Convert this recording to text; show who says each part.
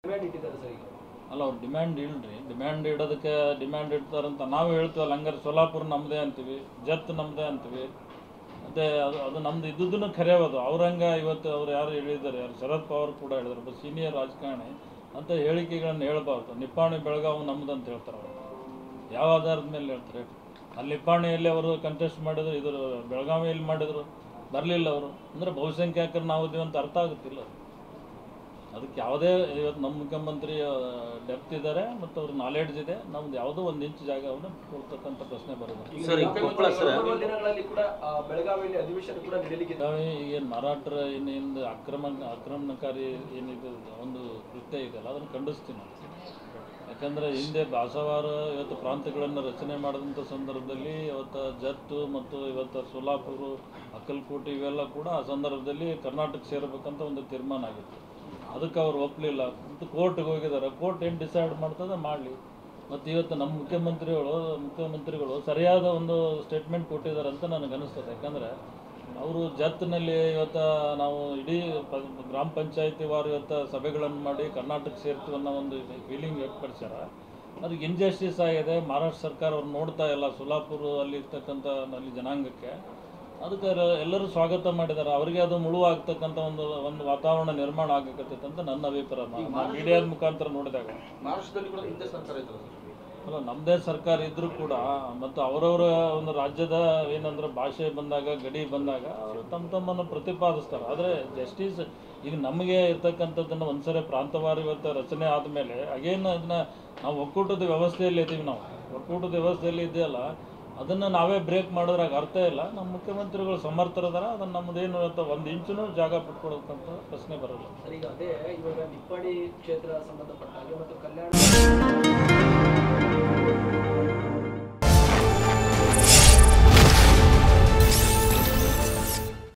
Speaker 1: Demand ಇಟ್ಟಿದ್ದಾರೆ sir ಈಗ
Speaker 2: ಅಲ್ಲ ಅವ್ರು ಡಿಮ್ಯಾಂಡ್ ಇಲ್ರಿ ಡಿಮ್ಯಾಂಡ್ ಇಡೋದಕ್ಕೆ ಡಿಮ್ಯಾಂಡ್ ಇಡ್ತಾರಂತ ನಾವು ಹೇಳ್ತೀವಲ್ಲ ಹಂಗಾರೆ ಸೋಲಾಪುರ ನಮ್ಮದೇ ಅಂತೀವಿ ಜತ್ ನಮ್ಮದೇ ಅಂತೀವಿ ಅದೇ ಅದು ಅದು ನಮ್ದು ಇದ್ದುದನ್ನು ಖರೆ ಅದು ಅವ್ರಂಗ ಇವತ್ತು ಅವ್ರು ಯಾರು ಹೇಳಿದ್ದಾರೆ ಯಾರು ಶರದ್ ಪವಾರ್ ಕೂಡ ಹೇಳಿದ್ರು ಒಬ್ಬ ಸೀನಿಯರ್ ರಾಜಕಾರಣಿ ಅಂತ ಹೇಳಿಕೆಗಳನ್ನ ಹೇಳ್ಬಾರ್ದು ನಿಪ್ಪಾಣಿ ಬೆಳಗಾವಿ ನಮ್ದು ಅಂತ ಹೇಳ್ತಾರೆ ಅವರು ಯಾವ ಆಧಾರದ ಮೇಲೆ ಹೇಳ್ತಾರೆ ಅಲ್ಲಿ ನಿಪ್ಪಾಣಿಯಲ್ಲಿ ಅವರು ಕಂಟೆಸ್ಟ್ ಮಾಡಿದ್ರು ಇದ್ರ ಬೆಳಗಾವಿಯಲ್ಲಿ ಮಾಡಿದ್ರು ಬರಲಿಲ್ಲ ಅವರು ಅಂದರೆ ಬಹುಸಂಖ್ಯಾತರು ನಾವು ಇದೀವಿ ಅಂತ ಅರ್ಥ ಆಗುತ್ತಿಲ್ಲ ಅದಕ್ಕೆ ಯಾವುದೇ ಇವತ್ತು ನಮ್ಮ ಮುಖ್ಯಮಂತ್ರಿ ಡೆಪ್ತ್ ಇದ್ದಾರೆ ಮತ್ತು ಅವ್ರ ನಾಲೆಡ್ಜ್ ಇದೆ ನಮ್ದು ಯಾವುದೋ ಒಂದು ಇಂಚು ಜಾಗವನ್ನು ಕೊಡ್ತಕ್ಕಂಥ ಪ್ರಶ್ನೆ ಬರೋದು
Speaker 1: ಈಗ
Speaker 3: ಸರ್, ಈಗ
Speaker 1: ಮುಂದಿನ
Speaker 3: ಕೊಪ್ಪಳ ಸರ್.
Speaker 1: ಬರುವ ದಿನಗಳಲ್ಲಿ ಕೂಡ ಆ, ಬೆಳಗಾವಿಯಲ್ಲಿ ಅಧಿವೇಶನ ಕೂಡ ನಡೆಯಲಿಕ್ಕೆ
Speaker 2: ಬೆಳಗಾವಿ ಏನು ಮರಾಠರ ಏನಿಂದ ಆಕ್ರಮ ಆಕ್ರಮಣಕಾರಿ ಏನಿದೆ ಒಂದು ಕೃತ್ಯ ಇದೆಯಲ್ಲ ಅದನ್ನು ಖಂಡಿಸ್ತೀನಿ ನಾನು. ಯಾಕಂದರೆ ಹಿಂದೆ ಭಾಷಾವಾರ ಇವತ್ತು ಪ್ರಾಂತ್ಯಗಳನ್ನು ರಚನೆ ಮಾಡಿದಂಥ ಸಂದರ್ಭದಲ್ಲಿ ಇವತ್ತು ಜತ್ತು ಮತ್ತು ಇವತ್ತು ಸೋಲಾಪುರ ಅಕ್ಕಲಕೋಟೆ ಇವೆಲ್ಲ ಕೂಡ ಆ ಸಂದರ್ಭದಲ್ಲಿ ಕರ್ನಾಟಕ ಸೇರಬೇಕಂತ ಒಂದು ತೀರ್ಮಾನ ಆಗಿತ್ತು ಅದಕ್ಕೆ ಅವ್ರು ಒಪ್ಪಲಿಲ್ಲ ಮತ್ತು ಕೋರ್ಟ್ಗೆ ಹೋಗಿದ್ದಾರೆ ಕೋರ್ಟ್ ಏನು ಡಿಸೈಡ್ ಮಾಡ್ತದೆ ಮಾಡಲಿ ಮತ್ತು ಇವತ್ತು ನಮ್ಮ ಮುಖ್ಯಮಂತ್ರಿಗಳು ಮುಖ್ಯಮಂತ್ರಿಗಳು ಸರಿಯಾದ ಒಂದು ಸ್ಟೇಟ್ಮೆಂಟ್ ಕೊಟ್ಟಿದ್ದಾರೆ ಅಂತ ನನಗೆ ಅನಿಸ್ತದೆ ಯಾಕಂದರೆ ಅವರು ಜತ್ನಲ್ಲಿ ಇವತ್ತು ನಾವು ಇಡೀ ಪ ಗ್ರಾಮ ಪಂಚಾಯತಿ ವಾರು ಇವತ್ತು ಸಭೆಗಳನ್ನು ಮಾಡಿ ಕರ್ನಾಟಕ ಸೇರ್ತೀವಿ ಅನ್ನೋ ಒಂದು ಫೀಲಿಂಗ್ ವ್ಯಕ್ತಪಡಿಸ್ಯಾರ ಅದಕ್ಕೆ ಇಂಜಸ್ಟಿಸ್ ಆಗಿದೆ ಮಹಾರಾಷ್ಟ್ರ ಸರ್ಕಾರ ಅವ್ರು ನೋಡ್ತಾ ಇಲ್ಲ ಸೋಲಾಪುರ ಅಲ್ಲಿ ಇರ್ತಕ್ಕಂಥ ಅಲ್ಲಿ ಜನಾಂಗಕ್ಕೆ ಅದಕ್ಕೆ ರ- ಎಲ್ಲರೂ ಸ್ವಾಗತ ಮಾಡಿದ್ದಾರೆ ಅವರಿಗೆ ಅದು ಮುಳುವಾಗ್ತಕ್ಕಂಥ ಒಂದು ಒಂದು ವಾತಾವರಣ ನಿರ್ಮಾಣ ಆಗಕತ್ತೈತೆ ಅಂತ ನನ್ನ ಅಭಿಪ್ರಾಯ ಮೀಡಿಯಾದ ಮುಖಾಂತರ ನೋಡಿದಾಗ
Speaker 3: ಮಹಾರಾಷ್ಟ್ರದಲ್ಲಿ ಕೂಡ ಹಿಂದೆ ಸರ್ಕಾರ ಇತ್ತಲ್ಲ ಸರ್
Speaker 2: ಅಲ್ಲ ನಮ್ಮದೇ ಸರ್ಕಾರ ಇದ್ದರೂ ಕೂಡ ಮತ್ತು ಅವರವರ ಒಂದು ರಾಜ್ಯದ ಏನಂದ್ರೆ ಭಾಷೆ ಬಂದಾಗ ಗಡಿ ಬಂದಾಗ ಅವರು ತಮ್ಮ ತಮ್ಮನ್ನು ಪ್ರತಿಪಾದಿಸ್ತಾರೆ ಆದರೆ ಜಸ್ಟಿಸ್ ಈಗ ನಮಗೆ ಇರ್ತಕ್ಕಂಥದ್ದನ್ನು ಒಂದ್ಸರಿ ಪ್ರಾಂತವಾರ ಇವತ್ತು ರಚನೆ ಆದಮೇಲೆ ಅಗೇನ್ ಅದನ್ನ ನಾವು ಒಕ್ಕೂಟದ ವ್ಯವಸ್ಥೆಯಲ್ಲಿ ಇದ್ದೀವಿ ನಾವು ಒಕ್ಕೂಟದ ವ್ಯವಸ್ಥೆಯಲ್ಲಿ ಇದೆಯಲ್ಲ ಅದನ್ನು ನಾವೇ ಬ್ರೇಕ್ ಮಾಡೋದ್ರಾಗ ಅರ್ಥ ಇಲ್ಲ ನಮ್ಮ ಮುಖ್ಯಮಂತ್ರಿಗಳು ಸಮರ್ಥರದಾರ ಅದನ್ನು ನಮ್ಮದೇನು ಇವತ್ತು ಒಂದು ಇಂಚೂ ಜಾಗ ಬಿಟ್ಕೊಡೋಕ್ಕಂತ ಪ್ರಶ್ನೆ ಬರಲ್ಲ
Speaker 1: ಸರ್ ಈಗ ಅದೇ ಇವಾಗ ನಿಪ್ಪಾಣಿ ಕ್ಷೇತ್ರ ಸಂಬಂಧಪಟ್ಟ ಹಾಗೆ ಮತ್ತು ಕಲ್ಯಾಣ